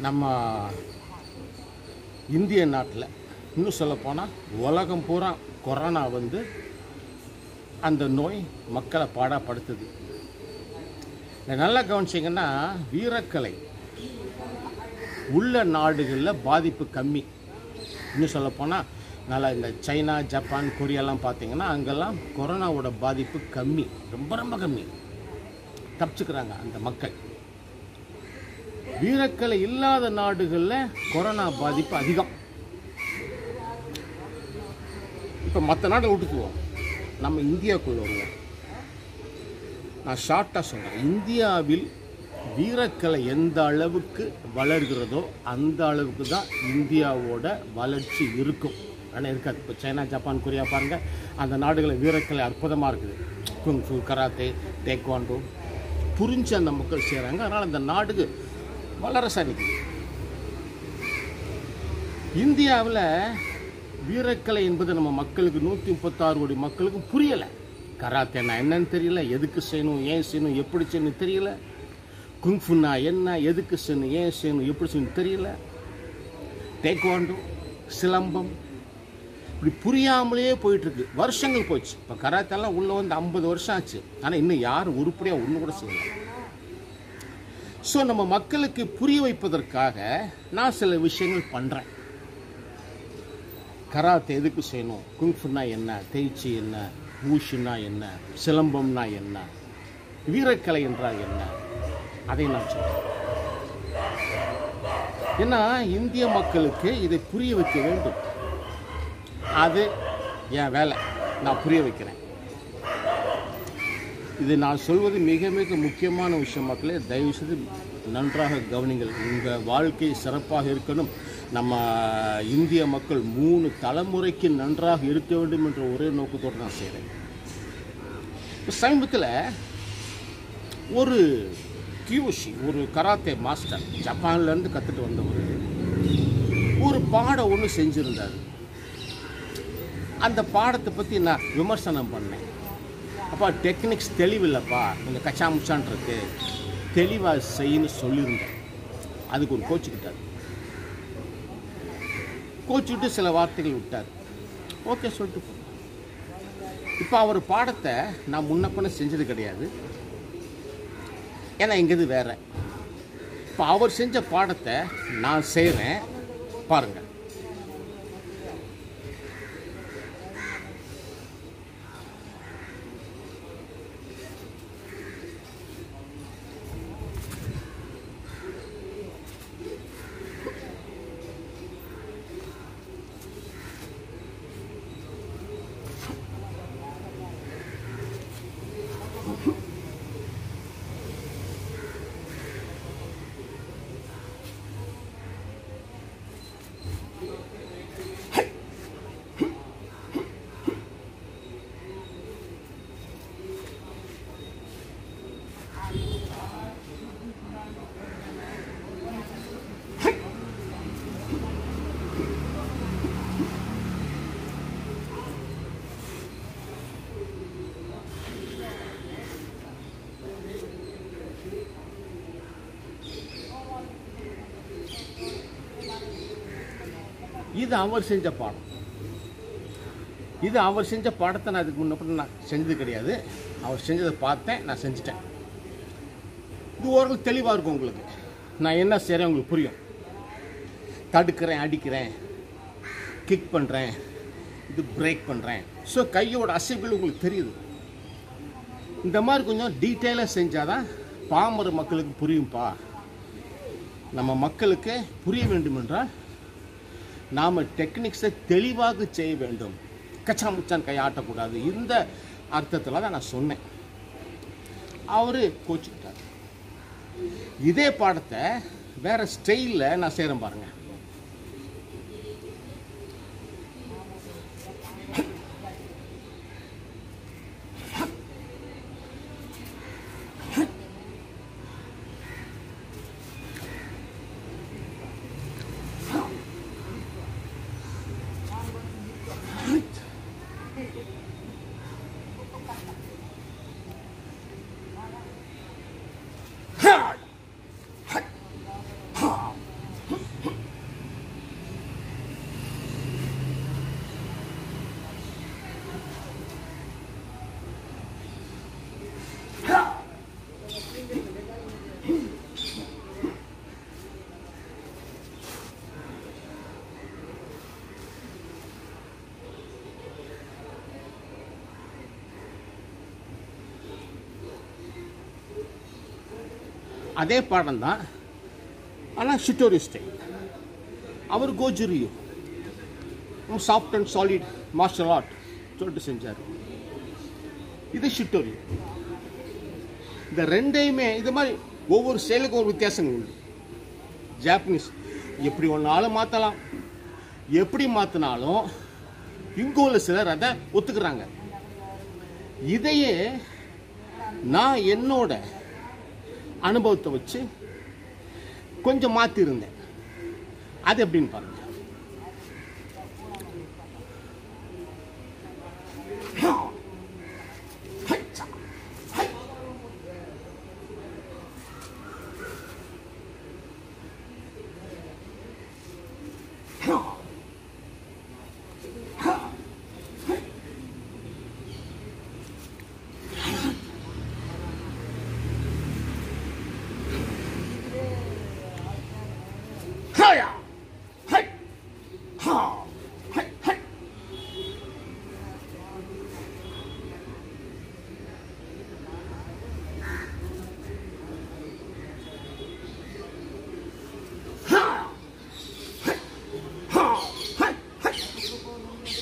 நம்ம இந்திய நாட்டில் இன்னும் சொல்லப்போனால் உலகம் பூரா கொரோனா வந்து அந்த நோய் மக்களை பாடாப்படுத்துது இதை நல்லா கவனிச்சிங்கன்னா வீரக்கலை உள்ள நாடுகளில் பாதிப்பு கம்மி இன்னும் சொல்லப்போனால் நல்லா இந்த சைனா ஜப்பான் கொரியாலாம் பார்த்தீங்கன்னா அங்கெல்லாம் கொரோனாவோட பாதிப்பு கம்மி ரொம்ப ரொம்ப கம்மி தப்பிச்சுக்கிறாங்க அந்த மக்கள் வீரக்கலை இல்லாத நாடுகளில் கொரோனா பாதிப்பு அதிகம் இப்போ மற்ற நாடை விட்டுக்குவோம் நம்ம இந்தியாவுக்குள்ள வருவோம் நான் ஷார்ட்டாக சொல்கிறேன் இந்தியாவில் வீரக்கலை எந்த அளவுக்கு வளர்கிறதோ அந்த அளவுக்கு தான் இந்தியாவோட வளர்ச்சி இருக்கும் ஆனால் இருக்காது இப்போ சைனா ஜப்பான் கொரியா பாருங்கள் அந்த நாடுகளில் வீரக்கலை அற்புதமாக இருக்குது குங்ஃபு கராத்தே டேக்வாண்டோ புரிஞ்சு அந்த மக்கள் செய்கிறாங்க அதனால் அந்த நாடுக்கு வல்லரசா நிற்குது இந்தியாவில் வீரக்கலை என்பது நம்ம மக்களுக்கு நூற்றி முப்பத்தாறு கோடி மக்களுக்கு புரியலை கராத்தேனா என்னன்னு தெரியல எதுக்கு செய்யணும் ஏன் செய்யணும் எப்படி செய்யணும் தெரியல குங்ஃபுன்னா என்ன எதுக்கு செய்யணும் ஏன் செய்யணும் எப்படி செய்யணும் தெரியல டேக்வாண்டோ சிலம்பம் இப்படி புரியாமலே போயிட்டு இருக்கு வருஷங்கள் போச்சு இப்போ கராத்தெல்லாம் உள்ள வந்து ஐம்பது வருஷம் ஆச்சு ஆனால் இன்னும் யாரும் உருப்படியாக ஒன்று கூட செய்யல ஸோ நம்ம மக்களுக்கு புரிய வைப்பதற்காக நான் சில விஷயங்கள் பண்ணுறேன் கராத்தே எதுக்கு செய்யணும் குங்ஃபுன்னா என்ன தேய்ச்சி என்ன ஊஷுனா என்ன சிலம்பம்னா என்ன வீரக்கலை என்றால் என்ன அதை நான் சொல்றேன் ஏன்னா இந்திய மக்களுக்கு இதை புரிய வைக்க வேண்டும் அது என் வேலை நான் புரிய வைக்கிறேன் இது நான் சொல்வது மிக மிக முக்கியமான விஷயம் மக்களே தயவுசெய்து நன்றாக கவனிங்கள் உங்கள் வாழ்க்கை சிறப்பாக இருக்கணும் நம்ம இந்திய மக்கள் மூணு தலைமுறைக்கு நன்றாக இருக்க வேண்டும் என்ற ஒரே நோக்கத்தோடு நான் செய்கிறேன் இப்போ சமீபத்தில் ஒரு கியூஷி ஒரு கராத்தே மாஸ்டர் ஜப்பான்லேருந்து கற்றுட்டு வந்தவர் ஒரு பாடம் ஒன்று செஞ்சுருந்தார் அந்த பாடத்தை பற்றி நான் விமர்சனம் பண்ணேன் அப்பா டெக்னிக்ஸ் தெளிவில்லைப்பா கொஞ்சம் கச்சாமுச்சான் இருக்கு தெளிவாக செய்யன்னு சொல்லியிருந்தேன் அதுக்கு ஒரு கோச்சுக்கிட்டார் கோச்சுக்கிட்டு சில வார்த்தைகள் விட்டார் ஓகே சொல்லிட்டு போ. இப்போ அவர் பாடத்தை நான் முன்ன பண்ண செஞ்சது கிடையாது ஏன்னா எங்கேது வேற இப்போ அவர் செஞ்ச பாடத்தை நான் செய்கிறேன் பாருங்கள் இது அவர் செஞ்ச பாடம் இது அவர் செஞ்ச பாடத்தை நான் இதுக்கு முன்ன நான் செஞ்சது கிடையாது அவர் செஞ்சதை பார்த்தேன் நான் செஞ்சுட்டேன் இது ஓரளவு தெளிவாக இருக்கும் உங்களுக்கு நான் என்ன செய்கிறேன் உங்களுக்கு புரியும் தடுக்கிறேன் அடிக்கிறேன் கிக் பண்ணுறேன் இது பிரேக் பண்ணுறேன் ஸோ கையோட அசைவுகள் உங்களுக்கு தெரியுது இந்த மாதிரி கொஞ்சம் டீட்டெயிலாக செஞ்சால் தான் பாமர மக்களுக்கு புரியும்பா நம்ம மக்களுக்கு புரிய வேண்டும் என்றால் நாம் டெக்னிக்ஸை தெளிவாக செய்ய வேண்டும் கச்சா முச்சான் கை ஆட்டக்கூடாது இந்த அர்த்தத்தில் தான் நான் சொன்னேன் அவர் கோச்சுக்கிட்டார் இதே பாடத்தை வேற ஸ்டைலில் நான் செய்கிறேன் பாருங்க அதே பாடம் தான் ஆனால் ஷிட்டோரி ஸ்டைல் அவர் Gojuryu soft and solid martial art சொல்லிட்டு செஞ்சார் இது ஷிட்டோரி இந்த ரெண்டையுமே இது மாதிரி ஒவ்வொரு செயலுக்கும் ஒரு வித்தியாசங்கள் உண்டு ஜாப்பனீஸ் எப்படி ஒன்றாலும் மாற்றலாம் எப்படி மாற்றினாலும் இங்கே உள்ள சிலர் அதை ஒத்துக்கிறாங்க இதையே நான் என்னோட அனுபவத்தை வச்சு கொஞ்சம் மாற்றிருந்தேன் அது எப்படின்னு பாருங்க Hiya! Hey! Ha! Hey! Hey! Ha! Hey! Ha! Hey! Hey!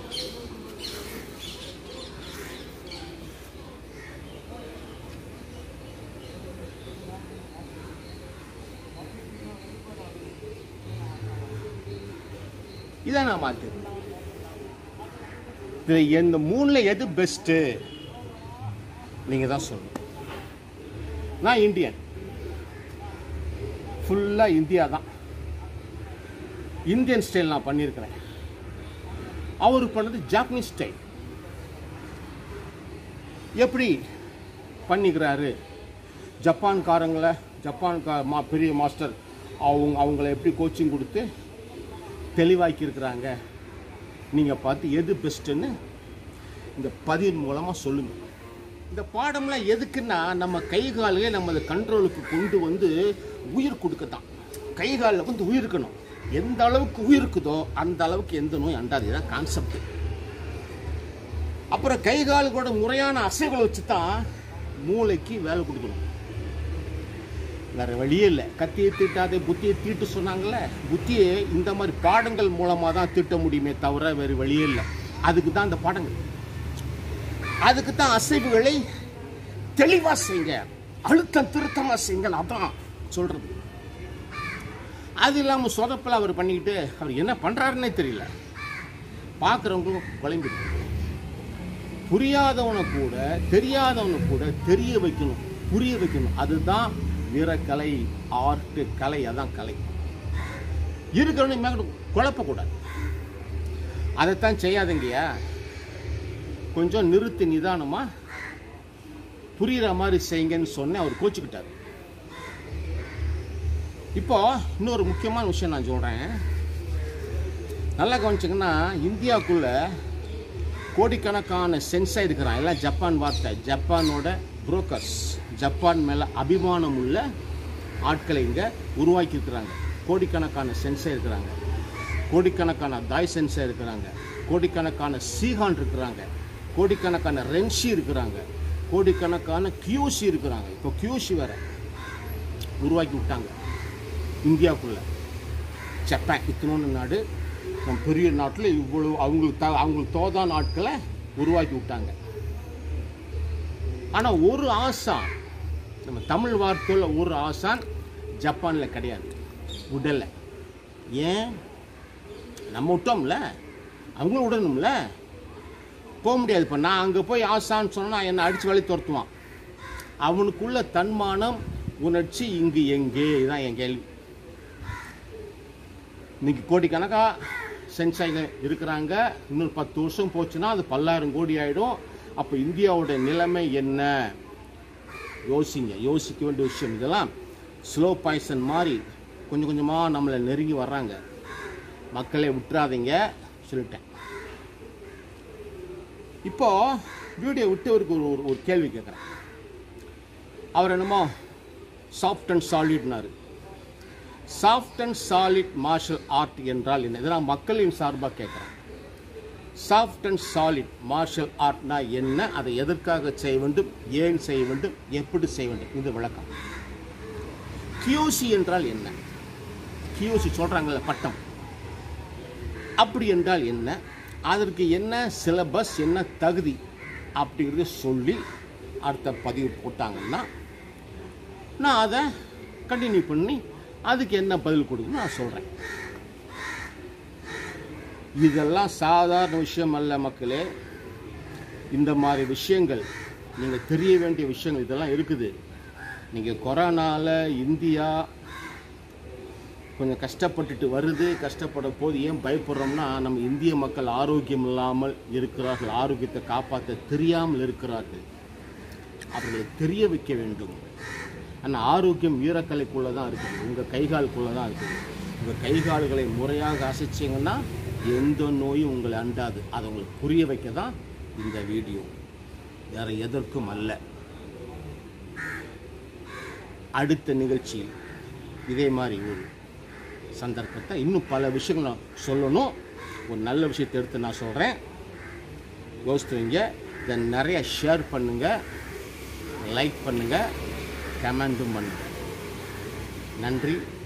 இதை நான் மாற்றுறேன் இது இந்த மூணில் எது பெஸ்ட்டு நீங்கள் தான் சொல்லணும் நான் இந்தியன் ஃபுல்லாக இந்தியா தான் இந்தியன் ஸ்டைல் நான் பண்ணியிருக்கிறேன் அவர் பண்ணது ஜாப்பனீஸ் ஸ்டைல் எப்படி பண்ணிக்கிறாரு ஜப்பான்காரங்களை ஜப்பான் கா மா பெரிய மாஸ்டர் அவங்க அவங்கள எப்படி கோச்சிங் கொடுத்து தெளிவாக்கியிருக்கிறாங்க நீங்கள் பார்த்து எது பெஸ்ட்டுன்னு இந்த பதிவின் மூலமாக சொல்லுங்கள் இந்த பாடம்லாம் எதுக்குன்னா நம்ம கை காலையே நம்ம கண்ட்ரோலுக்கு கொண்டு வந்து உயிர் கொடுக்கத்தான் கை காலில் வந்து உயிர் இருக்கணும் எந்த அளவுக்கு உயிர் இருக்குதோ அந்த அளவுக்கு எந்த நோய் அண்டாது இதுதான் கான்செப்ட் அப்புறம் கை கால் கூட முறையான அசைவுகளை வச்சு தான் மூளைக்கு வேலை கொடுக்கணும் வேற வழியே இல்லை கத்தியை தீட்டாதே புத்தியை தீட்டு சொன்னாங்கல்ல புத்தியை இந்த மாதிரி பாடங்கள் மூலமாக தான் தீட்ட முடியுமே தவிர வேறு வழியே இல்லை அதுக்கு தான் இந்த பாடங்கள் அதுக்கு தான் அசைவுகளை தெளிவாக செய்யுங்க அழுத்தம் திருத்தமாக செய்யுங்க அதான் சொல்றது அது இல்லாமல் சொதப்பில் அவர் பண்ணிக்கிட்டு அவர் என்ன பண்ணுறாருன்னே தெரியல பார்க்குறவங்களுக்கும் குழம்பிடு புரியாதவனை கூட தெரியாதவனை கூட தெரிய வைக்கணும் புரிய வைக்கணும் அதுதான் வீரக்கலை ஆர்ட் கலை அதான் கலை இருக்கிறவனு மேல குழப்பக்கூடாது அதைத்தான் செய்யாதீங்கய்யா கொஞ்சம் நிறுத்தி நிதானமா புரியுற மாதிரி செய்யுங்கன்னு சொன்னேன் அவர் கோச்சுக்கிட்டார் இப்போ இன்னொரு முக்கியமான விஷயம் நான் சொல்றேன் நல்லா கவனிச்சிங்கன்னா இந்தியாவுக்குள்ள கோடிக்கணக்கான சென்ஸாக இருக்கிறான் எல்லாம் ஜப்பான் வார்த்தை ஜப்பானோட புரோக்கர்ஸ் ஜப்பான் மேலே அபிமானம் உள்ள ஆட்களை இங்கே உருவாக்கி இருக்கிறாங்க கோடிக்கணக்கான சென்ஸாக இருக்கிறாங்க கோடிக்கணக்கான தாய் சென்ஸாக இருக்கிறாங்க கோடிக்கணக்கான சீகான் இருக்கிறாங்க கோடிக்கணக்கான ரென்ஷி இருக்கிறாங்க கோடிக்கணக்கான கியூசி இருக்கிறாங்க இப்போ கியூசி வேற உருவாக்கி விட்டாங்க இந்தியாவுக்குள்ள ஜப்பான் இத்தனோன்னு நாடு நம்ம பெரிய நாட்டில் இவ்வளவு அவங்களுக்கு த அவங்களுக்கு தோதான ஆட்களை உருவாக்கி விட்டாங்க ஆனால் ஒரு ஆசான் நம்ம தமிழ் வார்த்தையில் ஒரு ஆசான் ஜப்பானில் கிடையாது விடல ஏன் நம்ம விட்டோம்ல அவங்களும் விடணும்ல போக முடியாது இப்போ நான் அங்கே போய் ஆசான்னு சொன்னால் என்னை அடித்து வழி துரத்துவான் அவனுக்குள்ள தன்மானம் உணர்ச்சி இங்கு எங்கே இதுதான் என் கேள்வி இன்னைக்கு கோடிக்கணக்கா சென்சாய்கள் இருக்கிறாங்க இன்னொரு பத்து வருஷம் போச்சுன்னா அது பல்லாயிரம் கோடி ஆயிடும் அப்போ இந்தியாவோட நிலைமை என்ன யோசிங்க யோசிக்க வேண்டிய விஷயம் இதெல்லாம் ஸ்லோ பாய்சன் மாதிரி கொஞ்சம் கொஞ்சமாக நம்மளை நெருங்கி வர்றாங்க மக்களை விட்டுறாதீங்க சொல்லிட்டேன் இப்போ வீடியோ விட்டவருக்கு ஒரு ஒரு- ஒரு கேள்வி கேட்குறேன் அவர் என்னமோ சாஃப்ட் அண்ட் சாலிட்னாரு soft and solid martial art என்றால் என்ன இதை நான் மக்களின் சார்பாக கேட்குறேன் சாஃப்ட் அண்ட் சாலிட் மார்ஷல் ஆர்ட்னா என்ன அதை எதற்காக செய்ய வேண்டும் ஏன் செய்ய வேண்டும் எப்படி செய்ய வேண்டும் இது விளக்கம் கியூசி என்றால் என்ன கியூசி சொல்கிறாங்கல்ல பட்டம் அப்படி என்றால் என்ன அதற்கு என்ன சிலபஸ் என்ன தகுதி அப்படிங்கிறத சொல்லி அடுத்த பதிவு போட்டாங்கன்னா நான் அதை கண்டினியூ பண்ணி அதுக்கு என்ன பதில் கொடுக்கணும் நான் சொல்கிறேன் இதெல்லாம் சாதாரண விஷயம் அல்ல மக்களே இந்த மாதிரி விஷயங்கள் நீங்கள் தெரிய வேண்டிய விஷயங்கள் இதெல்லாம் இருக்குது நீங்கள் கொரோனாவில் இந்தியா கொஞ்சம் கஷ்டப்பட்டுட்டு வருது கஷ்டப்பட போது ஏன் பயப்படுறோம்னா நம்ம இந்திய மக்கள் ஆரோக்கியம் இல்லாமல் இருக்கிறார்கள் ஆரோக்கியத்தை காப்பாற்ற தெரியாமல் இருக்கிறார்கள் அவர்களை தெரிய வைக்க வேண்டும் ஆனால் ஆரோக்கியம் வீரக்கலைக்குள்ளே தான் இருக்குது உங்கள் கைகாலுக்குள்ளே தான் இருக்குது உங்கள் கைகால்களை முறையாக அசைச்சிங்கன்னா எந்த நோயும் உங்களை அண்டாது அதை உங்களுக்கு புரிய வைக்க தான் இந்த வீடியோ வேறு எதற்கும் அல்ல அடுத்த நிகழ்ச்சியில் இதே மாதிரி ஒரு சந்தர்ப்பத்தை இன்னும் பல விஷயங்கள் நான் சொல்லணும் ஒரு நல்ல விஷயத்தை எடுத்து நான் சொல்கிறேன் யோசித்துவீங்க இதை நிறைய ஷேர் பண்ணுங்கள் லைக் பண்ணுங்கள் கமெண்ட்டும் பண்ணுங்கள் நன்றி